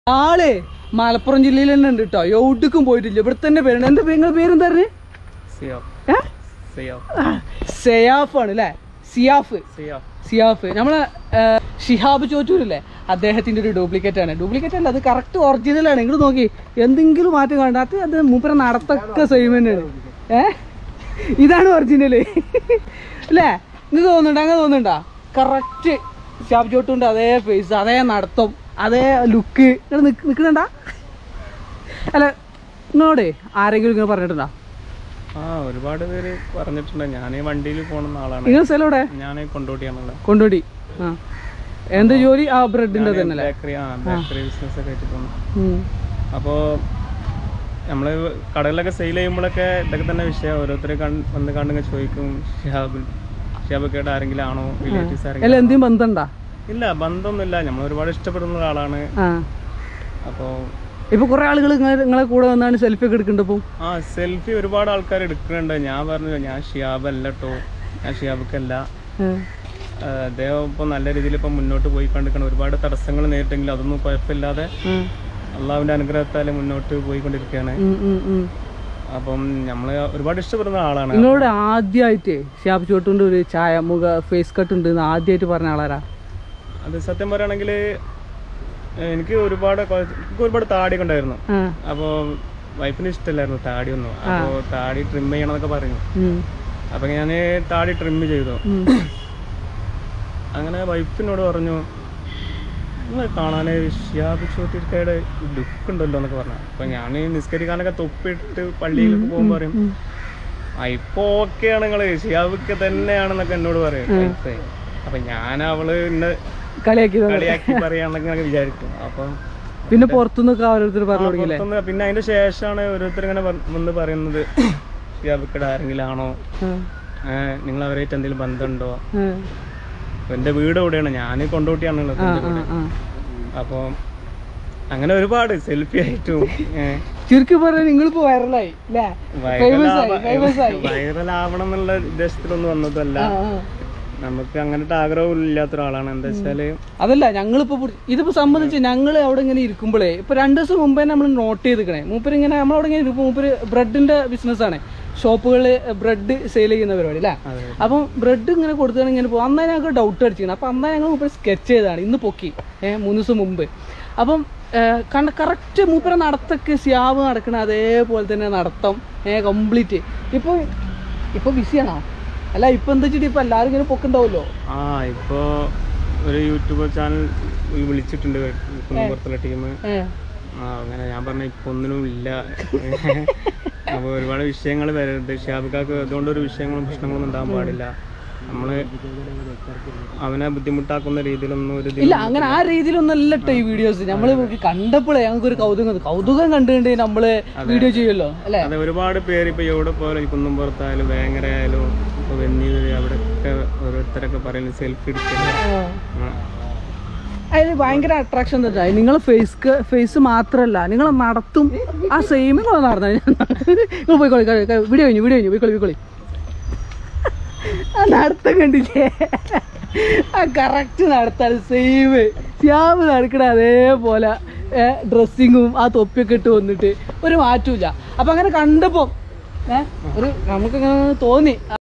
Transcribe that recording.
ആള് മലപ്പുറം ജില്ലയിൽ തന്നെ ഉണ്ട് കേട്ടോ എവിടേക്കും പോയിട്ടില്ല ഇവിടെ തന്നെ പേരുണ്ട് എന്താ നിങ്ങളുടെ പേരെന്താ ഏ സെയാഫ് ആണ് അല്ലേ സിയാഫ് സിയാഫ് നമ്മളെ ആ, ഷിഹാബ് ചോറ്റൂരില്ലേ അദ്ദേഹത്തിന്റെ ഒരു ഡ്യൂപ്ലിക്കേറ്റ് ആണ് ഡ്യൂപ്ലിക്കേറ്റ് അല്ല അത് കറക്റ്റ് ഒറിജിനൽ ആണ് ഇങ്ങോട്ട് നോക്കി എന്തെങ്കിലും മാറ്റം കാണണ്ട അത് അത് മൂപ്പര നടത്തൊക്കെ സെയിം തന്നെയാണ് ഏ ഇതാണ് ഒറിജിനല് അല്ലേ നിങ്ങൾക്ക് തോന്നുന്നുണ്ടോ അങ്ങനെ തോന്നുന്നുണ്ടോ കറക്റ്റ് ഷിഹാബ് ചോട്ടുണ്ട് അതേ ഫേസ് അതേ നടത്തം അതേ ലുക്ക് നിങ്ങൾ നിൽക്കുന്നുണ്ടാ അല്ല നിങ്ങളോടെ ആരെങ്കിലും ഇങ്ങനെ പറഞ്ഞിട്ടുണ്ടോ ആ ഒരുപാട് പേര് പറഞ്ഞിട്ടുണ്ട് ഞാൻ വണ്ടിയിൽ പോകുന്ന ആളാണ് നിങ്ങൾ സ്ഥലം എവിടെ ഞാൻ കൊണ്ടോട്ടിയാണുള്ളത് കൊണ്ടോടി ആ എന്ത് ജോലി ആ ബ്രെഡിന്റെ തന്നെ അല്ലേ ബേക്കറി ആ ബേക്കറി ബിസിനസ് ഒക്കെ ആയിട്ട് പോകുന്നു ഉം. അപ്പോൾ നമ്മൾ കടകളിലൊക്കെ സെയിൽ ചെയ്യുമ്പോഴൊക്കെ ഇതൊക്കെ തന്നെ വിഷയം ഓരോരുത്തരെ കണ്ട് വന്ന് കണ്ടിങ്ങനെ ചോദിക്കും ഷിഹാബ് ഷിഹാബൊക്കെയായിട്ട് ആരെങ്കിലും ആണോ റിലേറ്റീവ്സ് അല്ല ആരെങ്കിലും എന്തെങ്കിലും ബന്ധമുണ്ടാ ഇല്ല ബന്ധമൊന്നുമില്ല നമ്മൾ ഒരുപാട് ഇഷ്ടപ്പെടുന്ന ഒരാളാണ് ആ അപ്പോൾ ഇപ്പൊ കുറെ ആളുകൾ നിങ്ങളെ കൂടെ വന്നാണ് സെൽഫി ഒക്കെ എടുക്കുന്നുണ്ട് ഇപ്പം ആ സെൽഫി ഒരുപാട് ആൾക്കാർ എടുക്കുന്നുണ്ട് ഞാൻ പറഞ്ഞു ഞാൻ ഷിയാബ് അല്ല കേട്ടോ ഞാൻ ഷിയാബക്കല്ല അദ്ദേഹം ഇപ്പോൾ നല്ല രീതിയിൽ ഇപ്പം മുന്നോട്ട് പോയി കണ്ടിരിക്കണം ഒരുപാട് തടസ്സങ്ങൾ നേരിട്ടെങ്കിലും അതൊന്നും കുഴപ്പമില്ലാതെ അള്ളാഹുവിൻ്റെ അനുഗ്രഹത്താൽ മുന്നോട്ട് പോയിക്കൊണ്ടിരിക്കുകയാണ് അപ്പം നമ്മൾ ഒരുപാട് ഇഷ്ടപ്പെടുന്ന ആളാണ് നിങ്ങളോട് ആദ്യമായിട്ട് ഷാപ്പ് ചോട്ടുണ്ട് ഒരു ചായ മുഖ ഫേസ് കട്ട് ഉണ്ട് എന്ന് ആദ്യമായിട്ട് പറഞ്ഞ ആളാരാ അത് സത്യം പറയുകയാണെങ്കിൽ എനിക്ക് ഒരുപാട് കൊ- എനിക്ക് ഒരുപാട് താടിയൊക്കെ ഉണ്ടായിരുന്നു ആ. അപ്പോൾ വൈഫിന് ഇഷ്ടമല്ലായിരുന്നു താടിയൊന്നും അപ്പോൾ താടി ട്രിം ചെയ്യണമെന്നൊക്കെ പറഞ്ഞു ഉം. അപ്പം ഞാൻ താടി ട്രിം ചെയ്തു ഉം. അങ്ങനെ വൈഫിനോട് പറഞ്ഞു നിങ്ങൾ കാണാൻ ഷിയാബ് ചോട്ടിയുടെ ലുക്ക് ഉണ്ടല്ലോ എന്നൊക്കെ പറഞ്ഞു അപ്പൊ ഞാൻ നിസ്കരിക്കാനൊക്കെ തൊപ്പിട്ട് പള്ളിയിലേക്ക് പോകുമ്പോൾ പറയും ആ ഇപ്പൊ ഓക്കെയാണ് നിങ്ങള് ഷിയാബൊക്കെ തന്നെയാണെന്നൊക്കെ എന്നോട് പറയും വൈഫേ അപ്പൊ ഞാൻ അവള് എന്നെ കളിയാക്കി തന്നു. കളിയാക്കി പറയാന്നൊക്കെ വിചാരിക്കും അപ്പം പിന്നെ പുറത്തുനിന്നൊക്കെ ഓരോരുത്തർ പറഞ്ഞു തുടങ്ങിയില്ലേ പുറത്തുനിന്ന് പിന്നെ അതിന്റെ ശേഷമാണ് ഓരോരുത്തർ ഇങ്ങനെ വന്ന് വന്ന് പറയുന്നത് ഷിയാബിക്കടെ ആരെങ്കിലും ആണോ ആ. നിങ്ങൾ അവരായിട്ട് എന്തെങ്കിലും ബന്ധമുണ്ടോ ആ. എന്റെ വീട് എവിടെയാണ് ഞാൻ കൊണ്ടോട്ടിയാണുള്ളത് ആ, എൻ്റെ ആ, വീട് ആ. അപ്പോൾ അങ്ങനെ ഒരുപാട് സെൽഫി ആയിട്ടും ചുരുക്കി പറഞ്ഞാൽ നിങ്ങളിപ്പോ വൈറലായി അല്ലേ ഫേമസ് ആയി ഫേമസ് ആയി വൈറലാവണം എന്നുള്ള ഉദ്ദേശത്തിലൊന്നും വന്നതല്ല ആ, ആ. നമുക്ക് അങ്ങനത്തെ ആഗ്രഹം ഇല്ലാത്ത ഒരാളാണ് എന്താ വെച്ചാല് അതല്ല ഞങ്ങളിപ്പോ പുടി- ഇതിപ്പോ സംബന്ധിച്ച് ഞങ്ങൾ അവിടെ ഇങ്ങനെ ഇരിക്കുമ്പോഴേ ഇപ്പൊ രണ്ടു ദിവസം മുമ്പേ നമ്മൾ നോട്ട് ചെയ്തിക്കണേ മൂപ്പര് ഇങ്ങനെ നമ്മളവിടെ ഇങ്ങനെ ഇരിക്കും മൂപ്പര് ബ്രെഡിന്റെ ബിസിനസ് ആണ് ഷോപ്പുകളിൽ ബ്രെഡ് സെയിൽ ചെയ്യുന്ന പരിപാടി അല്ലേ അതെ. അപ്പം ബ്രെഡ് ഇങ്ങനെ കൊടുത്താണ് ഇങ്ങനെ പോകും അന്നേ ഞങ്ങൾക്ക് ഡൗട്ട് അടിച്ചിരുന്നു അപ്പം അന്നേ ഞങ്ങൾ മൂപ്പര് സ്കെച്ച് ചെയ്തതാണ് ഇന്ന് പൊക്കി ഏഹ് മൂന്ന് ദിവസം മുമ്പ് അപ്പം ഏഹ് കണ്ട കറക്റ്റ് മൂപ്പര നടത്തൊക്കെ സ്യാവ് നടക്കണ അതേപോലെ തന്നെ നടത്തം ഏഹ് കംപ്ലീറ്റ് ഇപ്പൊ ഇപ്പൊ ബിസിയാണോ അല്ല ഇപ്പൊ എന്താ വെച്ചിട്ട് ഇപ്പൊ എല്ലാവരും ഇങ്ങനെ പൊക്കുണ്ടാവുമല്ലോ ആ ഇപ്പോ ഒരു യൂട്യൂബ് ചാനൽ വിളിച്ചിട്ടുണ്ട് കുന്നപ്പുറത്തുള്ള ടീം ഏഹ് ആ അങ്ങനെ ഞാൻ പറഞ്ഞ ഇപ്പൊ ഒന്നിനും ഇല്ല അപ്പൊ ഒരുപാട് വിഷയങ്ങൾ വരരുത് ഷാബിക്കാക്ക് അതുകൊണ്ടൊരു വിഷയങ്ങളും പ്രശ്നങ്ങളൊന്നും ഉണ്ടാകാൻ പാടില്ല നമ്മള് അവനെ ബുദ്ധിമുട്ടാക്കുന്ന രീതിയിലൊന്നും ഒരു ഇല്ല അങ്ങനെ ആ രീതിയിലൊന്നും അല്ല കേട്ടോ ഈ വീഡിയോസ് നമ്മള് കണ്ടപ്പോഴേ ഞങ്ങൾക്ക് ഒരു കൗതുകം തോന്നി. കൗതുകം കണ്ടുകൊണ്ട് നമ്മള് വീഡിയോ ചെയ്യുമല്ലോ അല്ലെ അതെ ഒരുപാട് പേര് ഇപ്പൊ എവിടെ പോയാലും ഈ കുന്നുംപുറത്തായാലും വേങ്ങര ആയാലും ഇപ്പൊ വെന്നീര് അവിടെയൊക്കെ ഓരോരുത്തരൊക്കെ പറയുന്നത് സെൽഫി എടുക്കുന്നത് അതിന് ഭയങ്കര അട്രാക്ഷൻ എന്താ വെച്ചാൽ നിങ്ങൾ ഫേസ് ഫേസ് മാത്രല്ല നിങ്ങൾ നടത്തും ആ സെയിം നിങ്ങൾ നടന്നു നിങ്ങൾ പോയിക്കോളി വീഡിയോ കഴിഞ്ഞു വീഡിയോ കഴിഞ്ഞു പോയിക്കോളി പോയിക്കോളി ആ നടത്തം കണ്ടില്ലേ ആ കറക്റ്റ് നടത്താൻ സെയിം ശ്യാമ് നടക്കണ അതേപോലെ ഡ്രസ്സിങ്ങും ആ തൊപ്പിയൊക്കെ ഇട്ട് വന്നിട്ട് ഒരു മാറ്റമില്ല അപ്പൊ അങ്ങനെ കണ്ടപ്പോ ഏഹ് ഒരു നമുക്കങ്ങനെ തോന്നി